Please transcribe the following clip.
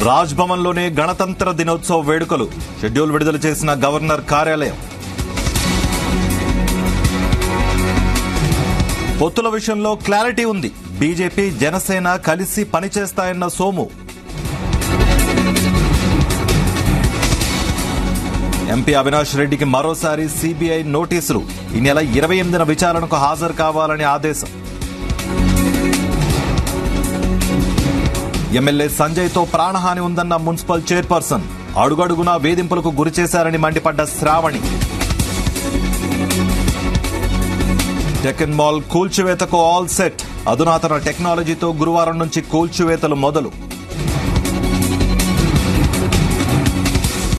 రాజ్భవన్లోనే గణతంత్ర దినోత్సవ వేడుకలు షెడ్యూల్ విడుదల చేసిన గవర్నర్ కార్యాలయం పొత్తుల విషయంలో క్లారిటీ ఉంది బీజేపీ జనసేన కలిసి పనిచేస్తాయన్న సోము ఎంపీ అవినాష్ రెడ్డికి మరోసారి సిబిఐ నోటీసులు ఈ నెల ఇరవై ఎనిమిదిన విచారణకు హాజరు కావాలని ఆదేశం ఎమ్మెల్యే సంజయ్తో ప్రాణహాని ఉందన్న మున్సిపల్ చైర్పర్సన్ అడుగడుగునా వేధింపులకు గురిచేశారని మండిపడ్డ శ్రావణి టెకన్ మాల్ కూల్చివేతకు ఆల్ సెట్ అధునాతన టెక్నాలజీతో గురువారం నుంచి కూల్చివేతలు మొదలు